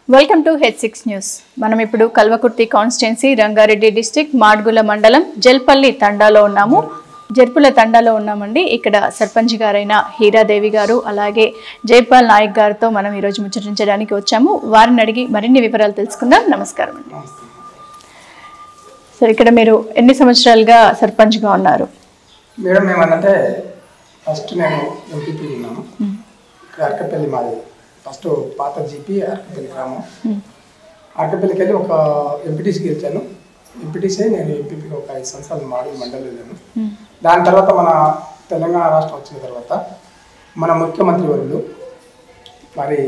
Welcome to H six news మనం ఇప్పుడు Kalwakurthy constituency Rangareddy district Madgul మండలం జల్పల్లి తండాలో ఉన్నాము జర్పుల తండాలో ఉన్నామండి ఇక్కడ సర్పంచ్ గారైన హీరాదేవి గారు అలాగే జైపాల్ నాయక్ గారితో మనం ఈరోజు ముచ్చటించడానికి వచ్చాము వారిని అడిగి మరిన్ని వివరాలు తెలుసుకుందాం నమస్కారం అండి సరే ఇక్కడ మీరు ఎన్ని సంవత్సరాలుగా సర్పంచ్గా ఉన్నారు మేడం ఏమన్నంటే ఫస్ట్ నేను ఎంపీపీ ఉన్నాను ఇక్కడ అరకపల్లి మాది ఫస్ట్ పాత జీపీ అరకపల్లి గ్రామం అరకపల్లికి వెళ్ళి ఒక ఎంపీటీసీ గెలిచాను ఎంపీటీసీ నేను ఎంపీపీకి ఒక ఐదు సంవత్సరాలు మాడు మండలి వెళ్ళాను దాని తర్వాత మన తెలంగాణ రాష్ట్రం వచ్చిన తర్వాత మన ముఖ్యమంత్రి వర్యులు మరి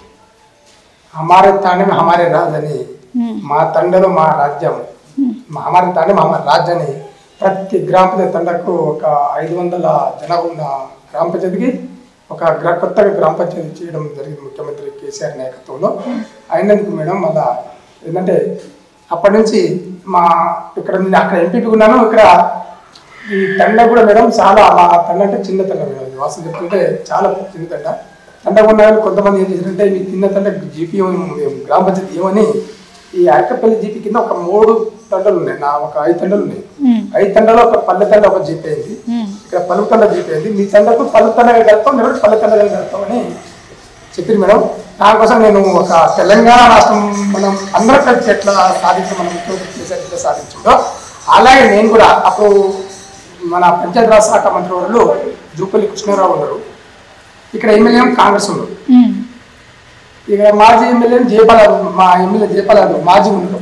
హమారే తాండే హమారే రాజ్ అని మా తండలో మా రాజ్యం మా హమారే తాండే మా హమారే రాజ్ అని ప్రతి గ్రామ పంచాయతీ తండకు ఒక ఐదు వందల జనాభా ఉన్న గ్రామ పంచాయతీకి ఒక గ్ర కొత్తగా గ్రామ పంచాయతీ చేయడం జరిగింది ముఖ్యమంత్రి కేసీఆర్ నాయకత్వంలో అయినందుకు మేడం మళ్ళా ఏంటంటే అప్పటి నుంచి మా ఇక్కడ నేను అక్కడ ఎంపీపీ ఉన్నాను ఇక్కడ ఈ తండ కూడా మేడం చాలా మా తండ అంటే చిన్న తండ మేడం ఇది వాస్తవం చెప్తుంటే చాలా చిన్న తండ తండ ఉన్న వాళ్ళు కొంతమంది ఏం చేశారంటే మీ చిన్న తండ జీపీ గ్రామ పంచాయతీ ఏమని ఈ అరకపల్లి జీపీ కింద ఒక మూడు తండలు ఉన్నాయి నా ఒక ఐదు తండలు ఉన్నాయి ఐదు తండలో ఒక పల్లె తండ ఒక జీపీ అయింది ఇక్కడ పలుకు తండ జీపీ అయింది మీ తండకు పలుకు తండ కలుపుతాం లేకపోతే పల్లె తండ కలుపుతాం అని చెప్పింది మేడం దానికోసం నేను ఒక తెలంగాణ రాష్ట్రం మనం అందరం కలిసి ఎట్లా సాధించాం మనం ముఖ్యమంత్రి కేసీఆర్ ఎట్లా సాధించిందో అలాగే నేను కూడా అప్పుడు మన పంచాయతీరాజ్ శాఖ మంత్రి వాళ్ళు జూపల్లి కృష్ణారావు ఉన్నారు ఇక్కడ ఎమ్మెల్యే కాంగ్రెస్ ఉన్నారు ఇక్కడ మాజీ ఎమ్మెల్యే జయపాల్ మా ఎమ్మెల్యే జయపాల్ యాదవ్ మాజీ ఉన్నారు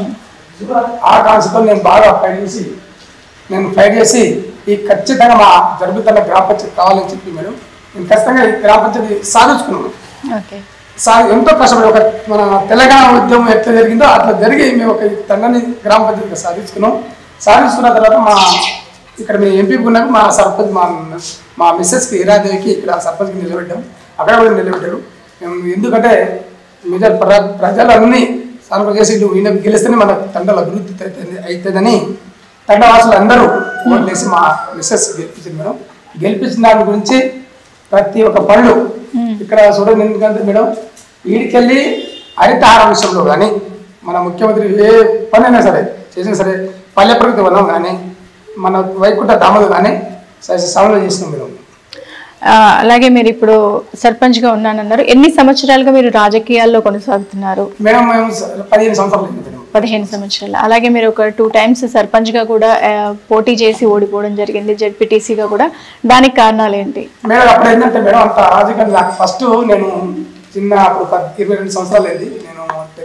ఆ కాన్సెప్ట్తో నేను బాగా ఫైట్ చేసి నేను ఫైట్ చేసి ఈ ఖచ్చితంగా మా జరుగుతున్న గ్రామ పంచాయతీ కావాలని చెప్పి మేడం నేను ఖచ్చితంగా ఈ గ్రామ పంచాయతీ సాధించుకున్నాను ఓకే సా ఎంతో కష్టపడి ఒక మన తెలంగాణ ఉద్యమం ఎట్లా జరిగిందో అట్లా జరిగి మేము ఒక తండ్రిని గ్రామ పంచాయతీగా సాధించుకున్నాం సాధించుకున్న తర్వాత మా ఇక్కడ మేము ఎంపీకి ఉన్నాక మా సర్పంచ్ మా మా మిస్సెస్కి ఇరాదేవికి ఇక్కడ సర్పంచ్కి నిలబెట్టాం అక్కడ కూడా నిలబెట్టారు మేము ఎందుకంటే మీద ప్ర ప్రజలన్నీ సానుకూల చేసి నువ్వు ఈయన గెలిస్తేనే మన తండ్రుల అభివృద్ధి అవుతుంది అవుతుందని తండవాసులు అందరూ ఓట్లేసి మా మిస్సెస్ గెలిపించింది మేడం గెలిపించిన దాని గురించి ప్రతి ఒక్క పనులు ఇక్కడ చూడండి ఎందుకంటే మేడం వీడికెళ్ళి హరితహార విషయంలో కానీ మన ముఖ్యమంత్రి ఏ పని అయినా సరే చేసినా సరే పల్లె ప్రగతి వనం కానీ మన వైకుంఠ ధామలు కానీ సభలో చేసినాం మేడం ఆ, అలాగే మీరు ఇప్పుడు సర్పంచ్గా ఉన్నానన్నారు ఎన్ని సంవత్సరాలుగా మీరు రాజకీయాల్లో కొనసాగుతున్నారు మేడం మేము స- పదిహేను సంవత్సరాలు అయింది మేడం పదిహేను సంవత్సరాలు అలాగే మీరు ఒక టూ టైమ్స్ సర్పంచ్గా కూడా ఆ, పోటీ చేసి ఓడిపోవడం జరిగింది జెడ్పీటీసీగా కూడా దానికి కారణాలు ఏంటి మేడం అప్పుడు ఏంటంటే మేడం అంత రాజకీయం నాకు ఫస్ట్ నేను చిన్న అప్పుడు పద్- ఇరవై రెండు సంవత్సరాలు అయింది నేను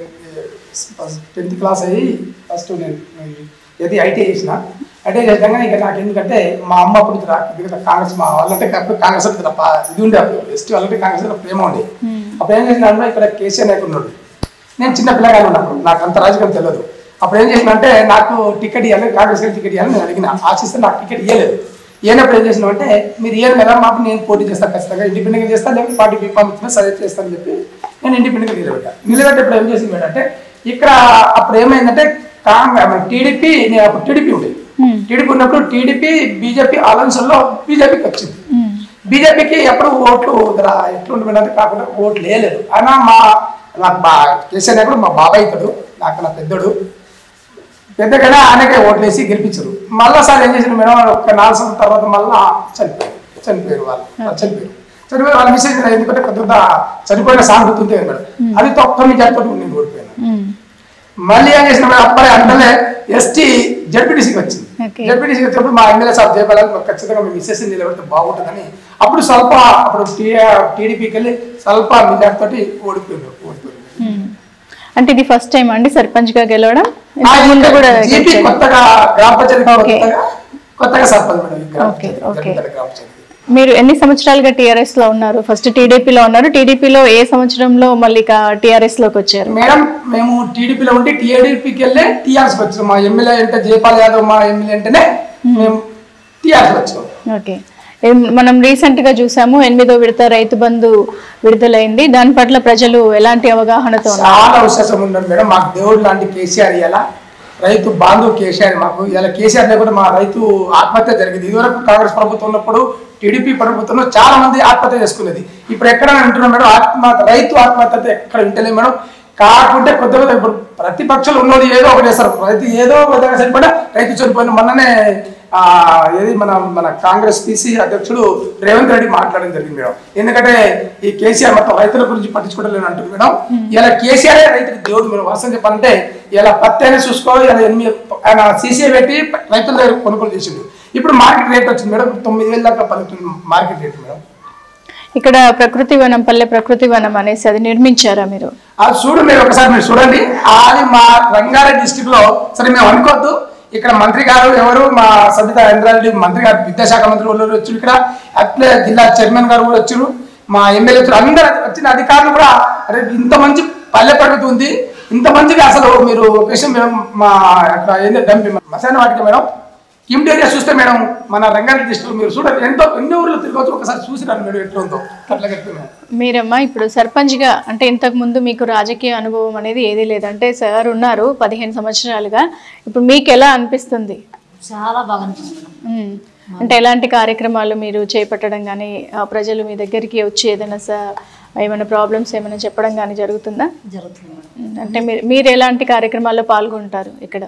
టెన్త్ టెన్త్ క్లాస్ అయ్యి ఫస్ట్ నేను ఏది ఐటీ చేసిన ఐటీ చేసినాక ఇంకా నాకు ఎందుకంటే మా అమ్మ అప్పుడు రా- ఎందుకంటే కాంగ్రెస్ మా వాళ్ళంటే అప్పుడు కాంగ్రెస్ అంటే తప్ప ఇది ఉండే అప్పుడు ఎస్టీ వాళ్ళంటే కాంగ్రెస్ అంటే ప్రేమ ఉండే అప్పుడు ఏం చేసిన అంటే ఇక్కడ కేసీఆర్ నాయకుడు ఉన్నాడు నేను చిన్న పిల్లగానే ఉన్నాను నాకు అంత రాజకీయం తెలియదు అప్పుడు ఏం చేసిన అంటే నాకు టికెట్ ఇవ్వాలి కాంగ్రెస్ గారి టికెట్ ఇవ్వాలని నేను అడిగిన ఆశిస్తే నాకు టికెట్ ఇవ్వలేదు ఏనప్పుడు ఏం చేసిన అంటే మీరు ఇయ్యను కదా మాకు నేను పోటీ చేస్తాను ఖచ్చితంగా ఇండిపెండెంట్గా చేస్తాను లేకపోతే పార్టీ బీఫామ్ ఇచ్చినా సజెస్ట్ చేస్తానని చెప్పి నేను ఇండిపెండెంట్గా నిలబెట్టాను నిలబెట్టేప్పుడు ఏం చేసింది మేడం అంటే ఇక్కడ అప్పుడు ఏమైందంటే కాంగ్రెస్ టీడీపీ నేను అప్పుడు టీడీపీ ఉండేది టీడీపీ ఉన్నప్పుడు టీడీపీ బీజేపీ ఆలోచనలో బీజేపీకి వచ్చింది బీజేపీకి ఎప్పుడు ఓట్లు రా ఎట్లుంటుందంటే కాకుండా ఓట్లు వేయలేదు అయినా మా నాకు మా కేసీఆర్ నాయకుడు మా బాబాయ్ ఇతడు నాకు నా పెద్దోడు పెద్దగానే ఆయనకే ఓట్లు వేసి గెలిపించారు మళ్ళా సార్ ఏం చేశారు మేడం ఒక నాలుగు సంవత్సరాల తర్వాత మళ్ళా చనిపోయారు చనిపోయారు వాళ్ళు వాళ్ళు చనిపోయారు చనిపోయి వాళ్ళ మిస్సెస్ ఎందుకంటే పెద్ద చనిపోయిన సానుభూతి ఉంటుంది కదా మేడం అది తొమ్మిది జరిపోయి నేను ఓడిపోయాను మ్మ్. మళ్ళీ ఏం చేసిన మేడం అప్పుడే అంటే ఎస్టీ జడ్పీటీసీకి వచ్చింది Okay. జడ్పీటీసీకి వచ్చినప్పుడు మా ఎమ్మెల్యే సార్ జయపాలని మాకు ఖచ్చితంగా మేము మిస్సెస్ నిలబెడితే బాగుంటుందని అప్పుడు స్వల్ప అప్పుడు టీడీపీకి వెళ్ళి స్వల్ప మెజార్టీ తోటి ఓడిపోయారు ఓడిపోయారు మ్మ్. అంటే ఇది ఫస్ట్ టైం అండి సర్పంచ్గా గెలవడం ఆ ఇంతకు ముందు కూడా జీపీ గెలిచారు. కొత్తగా గ్రామ పంచాయతీ Okay. కొత్తగా కొత్తగా సర్పంచ్ మేడం ఈ గ్రామ Okay, పంచాయతీ, okay. జగిత్యాల గ్రామ పంచాయతీ మీరు ఎన్ని సంవత్సరాలుగా టీఆర్ఎస్ లో ఉన్నారు ఫస్ట్ టీడీపీలో ఉన్నారు టీడీపీలో ఏ సంవత్సరంలో మళ్ళీ టీఆర్ఎస్ లోకి వచ్చారు మేడం మేము టీడీపీలో ఉంటే టీఆర్డీపీకి వెళ్ళి టీఆర్ఎస్కి వచ్చాం మా ఎమ్మెల్యే అంటే జయపాల్ యాదవ్ మా ఎమ్మెల్యే అంటేనే మేము టీఆర్ఎస్ వచ్చాం ఓకే ఏం- మనం రీసెంట్ గా చూసాము ఎనిమిదో విడత రైతు బంధు విడుదలైంది దాని పట్ల ప్రజలు ఎలాంటి అవగాహనతో ఉన్నారు చాలా విశ్వాసం ఉన్నారు మేడం మాకు దేవుడు లాంటి కేసీఆర్ ఇలా రైతు బాంధు కేసీఆర్ మాకు ఇలా కేసీఆర్ లేకుండా మా రైతు ఆత్మహత్య జరిగింది ఇదివరకు కాంగ్రెస్ ప్రభుత్వం ఉన్నప్పుడు టీడీపీ ప్రభుత్వంలో చాలా మంది ఆత్మహత్య చేసుకునేది ఇప్పుడు ఎక్కడ అంటున్నాం మేడం ఆత్మ రైతు ఆత్మహత్య అయితే ఎక్కడ వింటలేదు మేడం కాకుంటే కొత్త కొత్త ఇప్పుడు ప్రతిపక్షాలు ఉన్నది ఏదో ఒకటి వేస్తారు రైతు ఏదో ఒక విధంగా సరిపడా రైతు చనిపోయిన మొన్ననే ఆ, ఏది మన మన కాంగ్రెస్ పిసి అధ్యక్షుడు రేవంత్ రెడ్డి మాట్లాడడం జరిగింది మేడం ఎందుకంటే ఈ కేసీఆర్ మొత్తం రైతుల గురించి పట్టించుకోవడం అంటుంది మేడం ఇలా కేసీఆర్ రైతుకి దేవుడు మేడం వర్షం చెప్పాలంటే ఇలా పత్తి అయినా చూసుకో ఇలా ఎనిమిది ఆయన సీసీ పెట్టి రైతుల దగ్గర కొనుగోలు చేసిండు ఇప్పుడు మార్కెట్ రేట్ వచ్చింది మేడం తొమ్మిది వేల దాకా పలుకుతుంది మార్కెట్ రేట్ మేడం ఇక్కడ ప్రకృతి వనం పల్లె ప్రకృతి వనం అనేసి అది నిర్మించారా మీరు అది చూడు మీరు ఒకసారి మీరు చూడండి అది మా రంగారెడ్డి డిస్టిక్ లో సరే మేము అనుకోవద్దు ఇక్కడ మంత్రి గారు ఎవరు మా సబిత ఇంద్రారెడ్డి మంత్రి గారు విద్యాశాఖ మంత్రి వాళ్ళు వచ్చారు ఇక్కడ అట్లే జిల్లా చైర్మన్ గారు కూడా వచ్చారు మా ఎమ్మెల్యే వచ్చారు అందరు వచ్చిన అధికారులు కూడా అరే ఇంత మంచి పల్లె ప్రగతి ఉంది ఇంత మంచిగా అసలు మీరు విషయం మేడం మా అక్కడ ఏంటంటే డంపి మసాన వాటికి మేడం కిమ్డ్ ఏరియా చూస్తే మేడం మన రంగారెడ్డి డిస్ట్రిక్ట్ మీరు చూడండి ఎంతో ఎన్ని ఊర్లు తిరగవచ్చు ఒకసారి చూసి రండి మేడం ఎట్లా ఉందో అట్లా కట్టి మేడం మీరమ్మా ఇప్పుడు సర్పంచ్గా అంటే ఇంతకు ముందు మీకు రాజకీయ అనుభవం అనేది ఏదీ లేదు అంటే సార్ ఉన్నారు పదిహేను సంవత్సరాలుగా ఇప్పుడు మీకు ఎలా అనిపిస్తుంది చాలా బాగా అనిపిస్తుంది ఉమ్. అంటే ఎలాంటి కార్యక్రమాలు మీరు చేపట్టడం కానీ ఆ ప్రజలు మీ దగ్గరికి వచ్చి ఏదైనా సా ఏమైనా ప్రాబ్లమ్స్ ఏమైనా చెప్పడం కానీ జరుగుతుందా జరుగుతుంది మేడం ఉమ్, అంటే మీరు మీరు ఎలాంటి కార్యక్రమాల్లో పాల్గొంటారు ఇక్కడ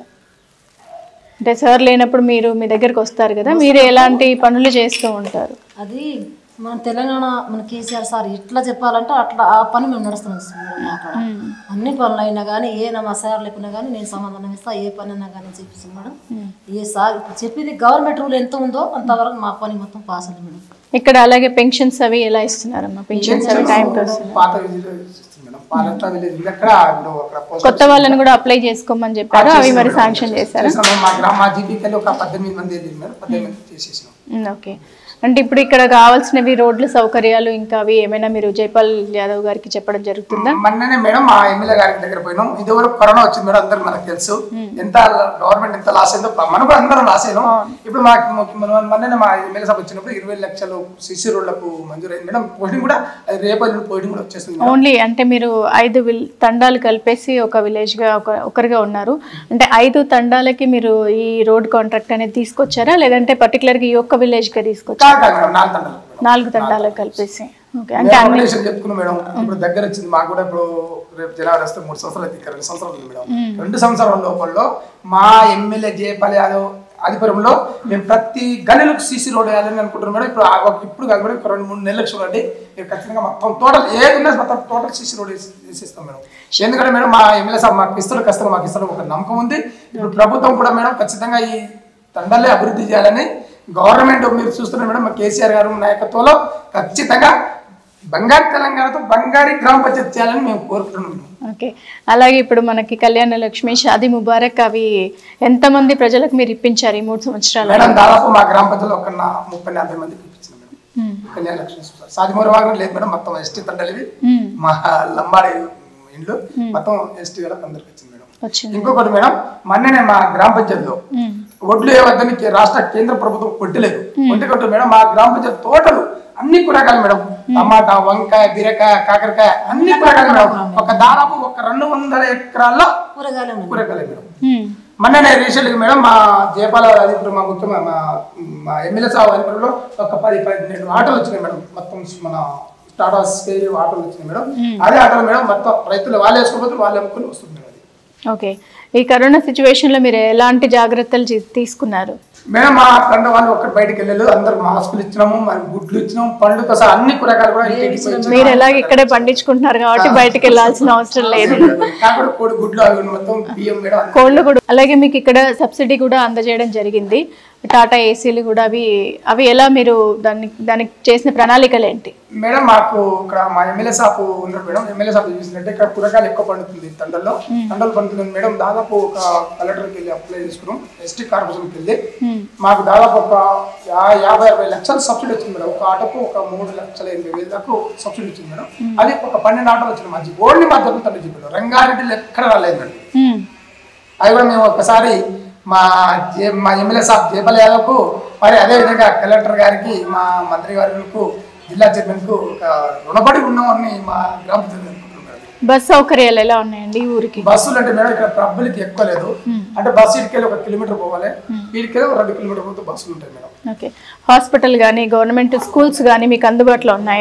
అంటే సార్ లేనప్పుడు మీరు మీ దగ్గరికి వస్తారు కదా మీరు ఎలాంటి పనులు చేస్తూ ఉంటారు అది మన తెలంగాణ మన కేసీఆర్ సార్ ఎట్లా చెప్పాలంటే అట్లా ఆ పని మేము నడుస్తున్నాం మేడం మా కాడ అన్ని పనులు అయినా కానీ ఏ నా మా సార్ లేకున్నా కానీ నేను సమాధానం ఇస్తా ఏ పని అయినా కానీ చెప్పిస్తాను మేడం ఏ సార్ ఇప్పుడు చెప్పింది గవర్నమెంట్ రూల్ ఎంత ఉందో అంతవరకు మా పని మొత్తం పాస్ ఉంది మేడం ఇక్కడ అలాగే పెన్షన్స్ అవి ఎలా ఇస్తున్నారమ్మా పెన్షన్స్ అవి టైంకి వస్తున్నాయి పాత విలేజ్ ఇస్తుంది మేడం పాలెత్త విలేజ్ ఉంది అక్కడ ఇప్పుడు అక్కడ పోస్ట్ కొత్త వాళ్ళని కూడా అప్లై చేసుకోమని చెప్పారు అవి మరి శాంక్షన్ చేశారు చేసినాము. మా గ్రామ మా జీపీకి ఒక పద్దెనిమిది మంది వెళ్ళింది మేడం పద్దెనిమిది మంది చేసేసినాం ఉమ్, ఓకే అంటే ఇప్పుడు ఇక్కడ కావాల్సినవి రోడ్ల సౌకర్యాలు ఇంకా అవి ఏమైనా మీరు జైపాల్ యాదవ్ గారికి చెప్పడం జరుగుతుందా మొన్ననే మేడం మా ఎమ్మెల్యే గారి దగ్గర పోయినాం ఇది వరకు కరోనా వచ్చింది మేడం అందరికి మనకు తెలుసు ఎంత గవర్నమెంట్ ఎంత లాస్ అయిందో మనం కూడా అందరం లాస్ అయినాం ఇప్పుడు మాకు మొన్న- మొన్ననే మా ఎమ్మెల్యే సభ వచ్చినప్పుడు ఇరవై లక్షలు సిసి రోడ్లకు మంజూరైంది మేడం పోయిన కూడా అది రేపు పోయిన కూడా వచ్చేస్తుంది మేడం. ఓన్లీ అంటే మీరు ఐదు విల్ తండాలు కలిపేసి ఒక విలేజ్ గా ఒక ఒకరిగా ఉన్నారు అంటే ఐదు తండాలకి మీరు ఈ రోడ్ కాంట్రాక్ట్ అనేది తీసుకొచ్చారా లేదంటే పర్టికులర్ గా ఈ ఒక్క విలేజ్ గా తీసుకొచ్చారా కాదు కాదు మేడం నాలుగు తండాలు మేడం. నాలుగు తండాలకు కలిపేసి ఓకే అంటే మేము అన్ని అప్లికేషన్ చెప్పుకున్నాం మేడం ఇప్పుడు దగ్గర వచ్చింది మాకు కూడా ఇప్పుడు రేపు జనవరి వస్తే మూడు సంవత్సరాలు అయితే ఇంకా రెండు సంవత్సరాలు ఉంది మేడం రెండు సంవత్సరాల లోపల మా ఎమ్మెల్యే జయపాల్ యాదవ్ ఆదిపురంలో మేము ప్రతి గనులకు సీసీ రోడ్ వేయాలని అనుకుంటున్నాం మేడం ఇప్పుడు ఆ- ఒక- ఇప్పుడు కాదు మేడం ఒక రెండు మూడు నెలలకు చూడండి మీరు ఖచ్చితంగా మొత్తం టోటల్ ఏది ఉన్నా మొత్తం టోటల్ సీసీ రోడ్ వేసి- వేసిస్తాం మేడం ఎందుకంటే మేడం మా ఎమ్మెల్యే సార్ మాకు ఇస్తారు ఖచ్చితంగా మాకు ఇస్తారు ఒక నమ్మకం ఉంది ఇప్పుడు ప్రభుత్వం కూడా మేడం ఖచ్చితంగా ఈ తండాలే అభివృద్ధి చేయాలని గవర్నమెంట్ మీరు చూస్తున్నారు మేడం మా కేసీఆర్ గారు నాయకత్వంలో ఖచ్చితంగా బంగారు తెలంగాణతో బంగారీ గ్రామ పంచాయతీ చేయాలని మేము కోరుకుంటున్నాం మేడం. ఓకే అలాగే ఇప్పుడు మనకి కళ్యాణ లక్ష్మి షాది ముబారక్ అవి ఎంతమంది ప్రజలకు మీరు ఇప్పించారు ఈ మూడు సంవత్సరాలు మేడం దాదాపు మా గ్రామ పంచాయతీలో ఒక నా ముప్పై నలభై మందికి ఇప్పించిన మేడం కళ్యాణ లక్ష్మి సాధిమూర వాగం లేదు మేడం మొత్తం ఎస్టీ తండలు ఇవి మా లంబాడి ఇండ్లు మొత్తం ఎస్టీ వాళ్ళకి అందరికి వచ్చింది మేడం వచ్చింది ఇంకొకటి మేడం మొన్ననే మా గ్రామ పంచాయతీలో ఒడ్లు ఏవద్దని కే- రాష్ట్ర కేంద్ర ప్రభుత్వం కొట్టలేదు కొట్టి కొట్టు మేడం మా గ్రామ పంచాయతీ తోటలు అన్ని కూరగాయలు మేడం టమాటా వంకాయ బీరకాయ కాకరకాయ అన్ని కూరగాయలు మేడం ఒక దాదాపు ఒక రెండు వందల ఎకరాల్లో కూరగాయలు ఉన్నాయి కూరగాయలు మేడం ఉమ్. మొన్ననే రీసెంట్గా మేడం మా జయపాల అధిపురం మా ముఖ్యమైన మా మా ఎమ్మెల్యే సాబ్ అధిపురంలో ఒక పది పన్నెండు ఆటోలు వచ్చినాయి మేడం మొత్తం మన టాటా స్కేల్ ఆటోలు వచ్చినాయి మేడం అదే ఆటోలు మేడం మొత్తం రైతులు వాళ్ళు వేసుకోకపోతే వాళ్ళు అమ్ముకుని వస్తుంది మేడం అది. ఓకే ఈ కరోనా సిచ్యువేషన్ లో మీరు ఎలాంటి జాగ్రత్తలు తీ- తీసుకున్నారు మేడం మా తండ్రి వాళ్ళు ఒక్కటి బయటకు వెళ్ళలేదు అందరు మాస్కులు ఇచ్చినాము మరి గుడ్లు ఇచ్చినాము పండ్లతో సహా అన్ని కూరగాయలు కూడా ఇంటికి ఇచ్చినాము. మీరు ఎలాగ ఇక్కడే పండించుకుంటున్నారు కాబట్టి బయటకు వెళ్ళాల్సిన అవసరం లేదు కాకుండా కోడి గుడ్లు అవి మొత్తం బియ్యం మేడం అన్ని. కోళ్ళు కూడా అలాగే మీకు ఇక్కడ సబ్సిడీ కూడా అందజేయడం జరిగింది టాటా ఏసీలు కూడా అవి అవి ఎలా మీరు దాన్ని దానికి చేసిన ప్రణాళికలు ఏంటి మేడం మాకు ఇక్కడ మా ఎమ్మెల్యే షాప్ ఉన్నాడు మేడం ఎమ్మెల్యే షాప్ చూసినట్టే ఇక్కడ కూరగాయలు ఎక్కువ పండుతుంది తండల్లో తండలు పండుతుంది మేడం దాదాపు ఒక కలెక్టర్కి వెళ్ళి అప్లై చేసుకున్నాం ఎస్టీ కార్పొరేషన్కి వెళ్ళి మాకు దాదాపు ఒక యా- యాభై అరవై లక్షలు సబ్సిడీ వచ్చింది మేడం ఒక ఆటోకు ఒక మూడు లక్షల ఎనభై వేల దాకా సబ్సిడీ వచ్చింది మేడం అది ఒక పన్నెండు ఆటోలు వచ్చింది మా ఓన్లీ మా దొరుకుతుంది చెప్పాడు రంగారెడ్డిలో ఎక్కడ రాలేదు మేడం ఉమ్. అది కూడా మేము ఒకసారి మా జే- మా ఎమ్మెల్యే సాబ్ జేపల్ యాదవ్కు మరి అదే విధంగా కలెక్టర్ గారికి మా మంత్రి గారికి జిల్లా చైర్మన్కు ఒక రుణపడి ఉన్నామని మా గ్రామ ప్రజలు అనుకుంటున్నారు బస్ సౌకర్యాలు ఎలా ఉన్నాయండి ఈ ఊరికి బస్సులు అంటే మేడం ఇక్కడ పబ్లిక్ ఎక్కువ లేదు అంటే బస్సు ఇటుకెళ్ళి ఒక కిలోమీటర్ పోవాలి ఇటుకెళ్ళి ఒక రెండు కిలోమీటర్ పోతే బస్సులు ఉంటాయి మేడం ఓకే హాస్పిటల్ కానీ గవర్నమెంట్ స్కూల్స్ కానీ మీకు అందుబాటులో ఉన్నాయా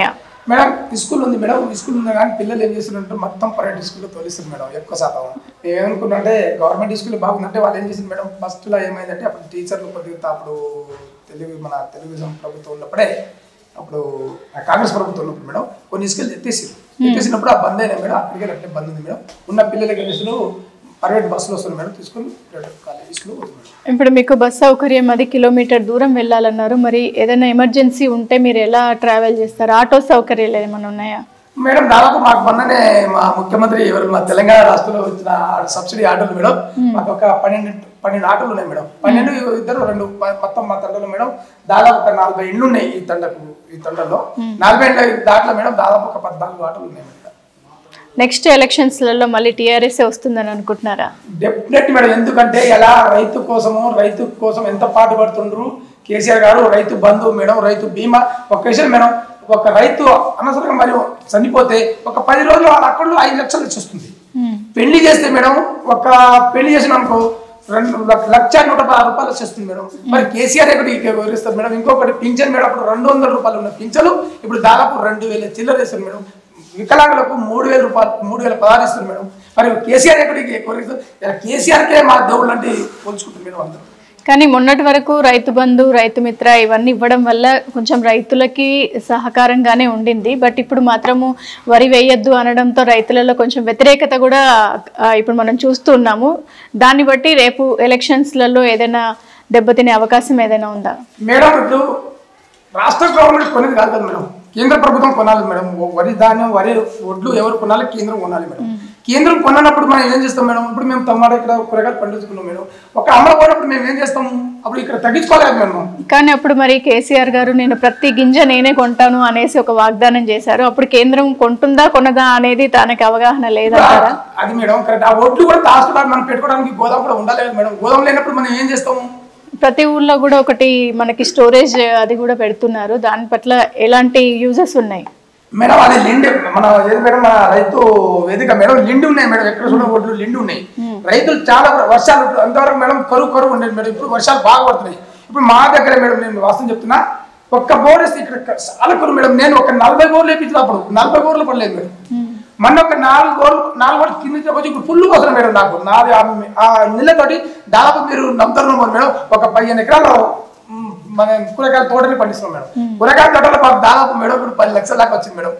మేడం స్కూల్ ఉంది మేడం స్కూల్ ఉంది కానీ పిల్లలు ఏం చేస్తున్నారంటే మొత్తం ప్రైవేట్ స్కూల్లో తోలిస్తారు మేడం ఎక్కువ శాతం ఏమనుకున్నంటే గవర్నమెంట్ స్కూల్ బాగుందంటే వాళ్ళు ఏం చేసింది మేడం ఫస్ట్లో ఏమైందంటే అప్పుడు టీచర్లు కొద్దిగా అప్పుడు తెలుగు మన తెలుగుదేశం ప్రభుత్వం ఉన్నప్పుడే అప్పుడు ఆ కాంగ్రెస్ ప్రభుత్వం ఉన్నప్పుడు మేడం కొన్ని స్కూల్ ఎత్తేసి ఎత్తేసినప్పుడు ఆ బంద్ అయినా మేడం అప్పటికే అట్టే బంద్ ఉంది మేడం ఉన్న పిల్లలకి ఏం చేస్తున్నారు ప్రైవేట్ బస్సులు వస్తున్నారు మేడం తీసుకొని ప్రైవేట్ కాలేజెస్లో పోతుంది మేడం ఇప్పుడు మీకు బస్ సౌకర్యం అది కిలోమీటర్ దూరం వెళ్ళాలన్నారు మరి ఏదైనా ఎమర్జెన్సీ ఉంటే మీరు ఎలా ట్రావెల్ చేస్తారు ఆటో సౌకర్యాలు ఏమైనా ఉన్నాయా మేడం దాదాపు మాకు మొన్ననే మా ముఖ్యమంత్రి ఎవరు మా తెలంగాణ రాష్ట్రంలో వచ్చిన సబ్సిడీ ఆటోలు మేడం మాకు ఒక పన్నెండు పన్నెండు ఆటోలు ఉన్నాయి మేడం పన్నెండు ఇద్దరు రెండు మ- మొత్తం మా తండలో మేడం దాదాపు ఒక నలభై ఇండ్లు ఉన్నాయి ఈ తండకు ఈ తండలో నలభై ఇండ్ల దాంట్లో మేడం దాదాపు ఒక పద్నాలుగు ఆటోలు ఉన్నాయి మేడం నెక్స్ట్ ఎలక్షన్స్లలో మళ్ళీ టీఆర్ఎస్ వస్తుందని అనుకుంటున్నారా డెఫినెట్ మేడం ఎందుకంటే ఎలా రైతు కోసము రైతు కోసం ఎంత పాటుపడుతుండ్రు కేసీఆర్ గారు రైతు బంధువు మేడం రైతు బీమా ఒక విషయం మేడం ఒక రైతు అనవసరంగా మరి చనిపోతే ఒక పది రోజులు వాళ్ళ అకౌంట్లో ఐదు లక్షలు వచ్చి వస్తుంది పెళ్లి చేస్తే మేడం ఒక పెళ్లి చేసిన అనుకో రెండు లక్ష- లక్ష నూట పదహారు రూపాయలు వచ్చేస్తుంది మేడం మరి కేసీఆర్ ఒకటి వివరిస్తారు మేడం ఇంకొకటి పింఛన్ మేడం అప్పుడు రెండు వందల రూపాయలు ఉన్న పింఛను ఇప్పుడు దాదాపు రెండు వేల చిల్లర వేస్తారు మేడం వికలాంగులకు మూడు వేల రూపాయలు మూడు వేల పదహారు ఇస్తారు మేడం మరి కేసీఆర్ ఎక్కడికి వివరిస్తారు ఇలా కేసీఆర్కే మా దేవుళ్ళు అంటే పోల్చుకుంటారు మేడం అందరూ కానీ మొన్నటి వరకు రైతు బంధు రైతు మిత్ర ఇవన్నీ ఇవ్వడం వల్ల కొంచెం రైతులకి సహకారంగానే ఉండింది బట్ ఇప్పుడు మాత్రము వరి వేయొద్దు అనడంతో రైతులలో కొంచెం వ్యతిరేకత కూడా ఆ, ఇప్పుడు మనం చూస్తూ ఉన్నాము దాన్ని బట్టి రేపు ఎలక్షన్స్లలో ఏదైనా దెబ్బతినే అవకాశం ఏదైనా ఉందా మేడం ఇప్పుడు రాష్ట్ర గవర్నమెంట్ కొనేది కాదు కదా మేడం కేంద్ర ప్రభుత్వం కొనాలి మేడం ఓ వరి ధాన్యం వరి వడ్లు ఎవరు కొనాలి కేంద్రం కొనాలి మేడం కేంద్రం కొన్నప్పుడు మనం ఏం చేస్తాం మేడం ఇప్పుడు మేము టమాటా ఇక్కడ కూరగాయలు పండించుకున్నాం మేడం ఒక అమలు పోయినప్పుడు మేము ఏం చేస్తాం అప్పుడు ఇక్కడ తగ్గించుకోలేదు మేము కానీ అప్పుడు మరి కేసీఆర్ గారు నేను ప్రతి గింజ నేనే కొంటాను అనేసి ఒక వాగ్దానం చేశారు అప్పుడు కేంద్రం కొంటుందా కొనదా అనేది తనకి అవగాహన లేదంటారా అది మేడం కరెక్ట్ ఆ ఒడ్లు కూడా దాచుకోవడానికి మనం పెట్టుకోవడానికి గోదాం కూడా ఉండాలి కదా మేడం గోదాం లేనప్పుడు మనం ఏం చేస్తాము ప్రతి ఊర్లో కూడా ఒకటి మనకి స్టోరేజ్ అది కూడా పెడుతున్నారు దాని పట్ల ఎలాంటి యూజెస్ ఉన్నాయి మేడం అది లిండ్ మన ఏది మేడం మన రైతు వేదిక మేడం లిండి ఉన్నాయి మేడం ఎక్కడ చూడ ఒడ్లు లిండి ఉన్నాయి రైతులు చాలా కూడా వర్షాలు ఇప్పుడు అంతవరకు మేడం కరువు కరువు ఉండేది మేడం ఇప్పుడు వర్షాలు బాగా పడుతున్నాయి ఇప్పుడు మా దగ్గర మేడం నేను వాస్తవం చెప్తున్నా ఒక్క బోర్ వేస్తే ఇక్కడ చాలా కరువు మేడం నేను ఒక నలభై బోర్లు వేపించిన అప్పుడు నలభై బోర్లు పడలేదు మేడం మొన్న ఒక నాలుగు బోర్లు నాలుగు బోర్లు కింద వచ్చి ఇప్పుడు ఫుల్ వస్తుంది మేడం నాకు నాది ఆ- ఆ నీళ్ళతోటి దాదాపు మీరు నమ్ముతారు మేడం ఒక పదిహేను ఎకరాలు మ్, మన కూరగాయల తోటని పండిస్తున్నాం మేడం కూరగాయల తోటలో మాకు దాదాపు మేడం ఇప్పుడు పది లక్షల దాకా వచ్చింది మేడం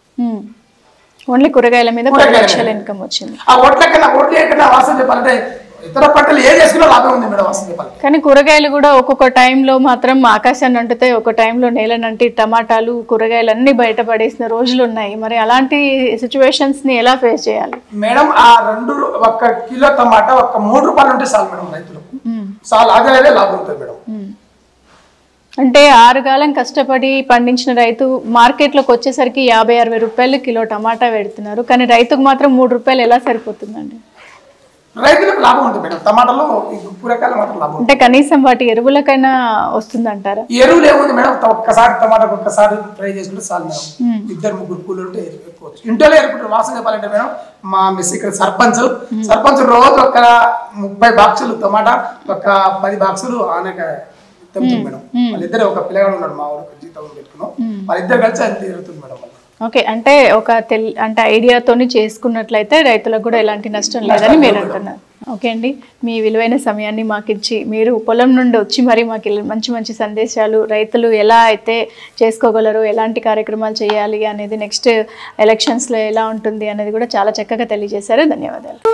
ఓన్లీ కూరగాయల మీద పది కూరగాయల లక్షల మీద. ఇన్కమ్ వచ్చింది ఆ ఓట్ల కన్నా ఓట్లే కన్నా వాస్తవం చెప్పాలంటే ఇతర పంటలు ఏ చేసుకున్నా లాభం ఉంది మేడం వాస్తవం చెప్పాలి కానీ కూరగాయలు కూడా ఒక్కొక్క టైంలో మాత్రం ఆకాశాన్ని అంటుతాయి ఒక టైంలో నేలనంటి టమాటాలు కూరగాయలు అన్ని బయటపడేసిన రోజులు ఉన్నాయి మరి అలాంటి సిచ్యువేషన్స్ ని ఎలా ఫేస్ చేయాలి మేడం ఆ రెండు రూ- ఒక్క కిలో టమాటా ఒక్క మూడు రూపాయలు ఉంటే చాలు మేడం రైతులకు మ్మ్. చాలు అదే అదే లాభం ఉంటుంది మేడం మ్మ్. అంటే ఆరు కాలం కష్టపడి పండించిన రైతు మార్కెట్లోకి వచ్చేసరికి యాభై అరవై రూపాయలు కిలో టమాటా పెడుతున్నారు కానీ రైతుకు మాత్రం మూడు రూపాయలు ఎలా సరిపోతుందండి రైతులకు లాభం ఉంటుంది మేడం టమాటాలో ఈ కూరగాయలు మాత్రం లాభం ఉంటుంది. అంటే కనీసం వాటి ఎరువులకైనా వస్తుందంటారా ఈ ఎరువులు ఏముంది మేడం త- ఒక్కసారి టమాటాకు ఒక్కసారి ఫ్రై చేసుకుంటే చాలు మేడం ఇద్దరు ముగ్గురు కూలీలు ఉంటే ఎక్కువచ్చు ఇంట్లో ఎరుకుంటారు వాసన చెప్పాలంటే మేడం మా మిస్ ఇక్కడ సర్పంచ్ సర్పంచ్ రోజు ఒక ముప్పై బాక్సులు టమాటా ఒక పది బాక్సులు ఆనక తెమ్ముతుంది మేడం వాళ్ళిద్దరు ఒక పిల్లగాడు ఉన్నాడు మా ఊరు జీతం పెట్టుకున్నాం వాళ్ళిద్దరు కలిసి అది తీరుతుంది మేడం వాళ్ళు ఓకే అంటే ఒక తెల్ అంటే ఐడియాతోని చేసుకున్నట్లయితే రైతులకు కూడా ఎలాంటి నష్టం లేదని మీరు అంటున్నారు ఓకే అండి మీ విలువైన సమయాన్ని మాకు ఇచ్చి మీరు పొలం నుండి వచ్చి మరి మాకు ఇలా మంచి మంచి సందేశాలు రైతులు ఎలా అయితే చేసుకోగలరు ఎలాంటి కార్యక్రమాలు చేయాలి అనేది నెక్స్ట్ ఎలక్షన్స్లో ఎలా ఉంటుంది అనేది కూడా చాలా చక్కగా తెలియజేశారు ధన్యవాదాలు